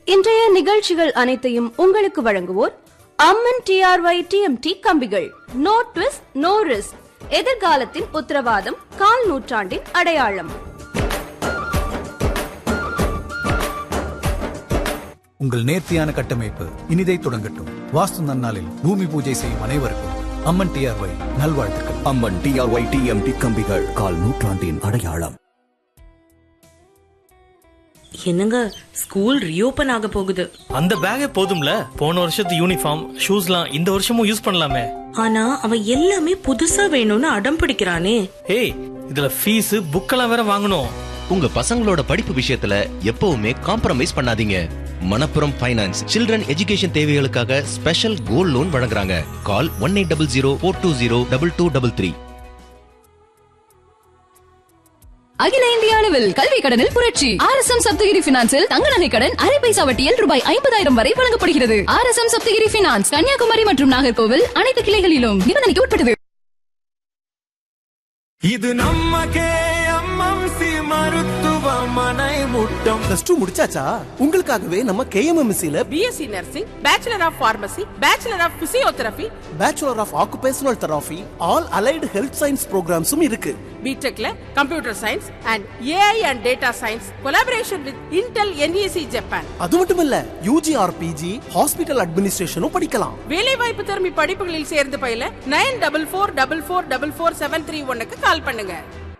இன்றைய நிகழ்ச்சிகள் அனைத்தையும் உங்களுக்கு வழங்குவோர் அம்மன் டிஆர்ஒய் டிஎம்டி கம்பிகள் நோ ட்விஸ்ட் நோ ரிஸ்க் எதிர்காலத்தின் உத்தரவாதம் கால் நூற்றாண்டின் அடையாளம் உங்கள் நேர்த்தியான கட்டமைப்பு இனிதை தொடங்கட்டும் வாஸ்து நன்னாளில் பூமி பூஜை செய்யும் அனைவருக்கும் அம்மன் டிஆர்ஒய் நல்வாழ்த்துக்கள் அம்மன் டிஆர்ஒய் டிஎம்டி கம்பிகள் கால் நூற்றாண்டின் அடையாளம் என்னங்க ஸ்கூல் ரீஓபன் ஆக போகுது அந்த பேக்கே போதும்ல போன வருஷத்து யூனிஃபார்ம் ஷூஸ்லாம் இந்த வருஷமும் யூஸ் பண்ணலாமே ஆனா அவன் எல்லாமே புதுசா வேணும்னு அடம் பிடிக்கிறானே ஏய் இதுல ஃபீஸ் புக்கெல்லாம் வேற வாங்கணும் உங்க பசங்களோட படிப்பு விஷயத்துல எப்பவுமே காம்ப்ரமைஸ் பண்ணாதீங்க மணப்புரம் ஃபைனான்ஸ் சில்ட்ரன் எஜுகேஷன் தேவைகளுக்காக ஸ்பெஷல் கோல்ட் லோன் வழங்குறாங்க call one eight double zero four two zero double two double three அகில இந்திய அளவில் கல்வி கடனில் புரட்சி ஆர் எஸ் எம் சப்தகிரி பினான்சில் தங்க நகை கடன் அரை பைசா வட்டியில் ரூபாய் ஐம்பதாயிரம் வரை வழங்கப்படுகிறது R S M Sapthagiri finance Kanniyakumari மற்றும் நாகர்கோவில் அனைத்து கிளைகளிலும் நிபந்தனைக்கு உட்பட்டது இது நம்ம கேஎம்எம்சி மருத்துவமனை முட்டம் பிளஸ் டூ முடிச்சாச்சா உங்களுக்காகவே நம்ம கேஎம்எம்சில BSc nursing bachelor of pharmacy bachelor of physiotherapy bachelor of occupational therapy all allied health science ப்ரோக்ராம்ஸும் இருக்கு பிடெக்ல computer science and AI and data science collaboration with Intel NEC Japan அது மட்டும் இல்ல யூஜி ஆர் பிஜி ஹாஸ்பிட்டல் அட்மினிஸ்ட்ரேஷனும் படிக்கலாம் வேலைவாய்ப்பு திறமை படிப்புகளில் சேர்ந்து பயில nine double four double four double four seven three ஒன்னுக்கு கால் பண்ணுங்க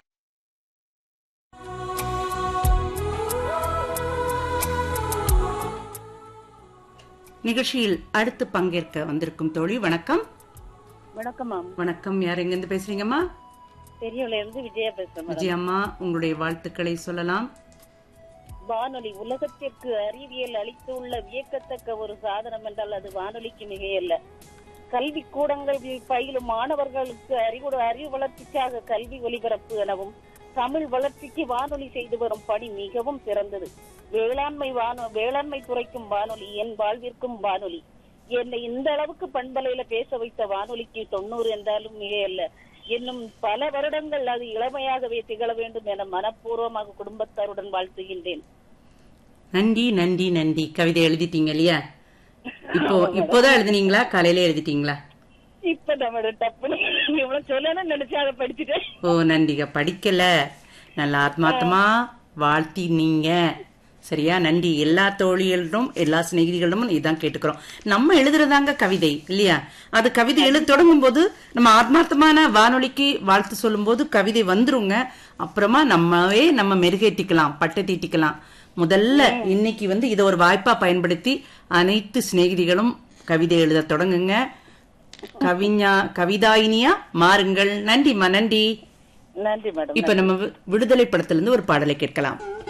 நிகழ்ச்சியில் அடுத்து பங்கேற்க வந்திருக்கும் தோழி வணக்கம் வணக்கம் மேம் வணக்கம் யார் எங்கிருந்து பேசுறீங்கம்மா பெரியவள இருந்து விஜயா பேசுறேன் மேடம். விஜயம்மா உங்களுடைய வாழ்த்துக்களை சொல்லலாம் வானொலி உலகத்திற்கு அறிவியல் அளித்துள்ள வியக்கத்தக்க ஒரு சாதனம் என்றால் அது வானொலிக்கு மிகையல்ல கல்வி கூடங்களில் பயிலும் மாணவர்களுக்கு அறிவு அறிவு வளர்ச்சிக்காக கல்வி ஒலிபரப்பு எனவும் தமிழ் வளர்ச்சிக்கு வானொலி செய்து வரும் பணி மிகவும் சிறந்தது வேளாண்மை வானொ வேளாண்மை துறைக்கும் வானொலி என் வாழ்விற்கும் வானொலி என்னை இந்த அளவுக்கு பண்பலையில பேச வைத்த வானொலிக்கு தொண்ணூறு என்றாலும் மிகையல்ல இன்னும் பல வருடங்கள் அது இளமையாகவே திகழ வேண்டும் என மனப்பூர்வமாக குடும்பத்தாருடன் வாழ்த்துகின்றேன் நன்றி நன்றி நன்றி கவிதை எழுதிட்டீங்க இல்லையா இப்போ இப்போதான் எழுதுனீங்களா காலையில எழுதிட்டீங்களா இப்ப நம்மளோட தப்பு இவ்வளவு சொல்லணும்னு நினைச்சு அதை படிச்சுட்டேன் ஓ நன்றிங்க படிக்கல நல்ல ஆத்மார்த்தமா வாழ்த்தினீங்க சரியா நன்றி எல்லா தோழிகளிடம் எல்லா சிநேகிதிகளிடமும் இதான் கேட்டுக்கிறோம் நம்ம எழுதுறதாங்க கவிதை இல்லையா அது கவிதை எழுத தொடங்கும் போது நம்ம ஆத்மார்த்தமான வானொலிக்கு வாழ்த்து சொல்லும் போது கவிதை வந்துருங்க அப்புறமா நம்மவே நம்ம மெருகேற்றிக்கலாம் பட்டை தீட்டிக்கலாம் முதல்ல இன்னைக்கு வந்து இதை ஒரு வாய்ப்பா பயன்படுத்தி அனைத்து சிநேகிதிகளும் கவிதை எழுத தொடங்குங்க கவிஞா கவிதாயினியா மாறுங்கள் நன்றிம்மா நன்றி நன்றி மேடம் இப்ப நம்ம வி- விடுதலை படத்திலிருந்து ஒரு பாடலை கேட்கலாம்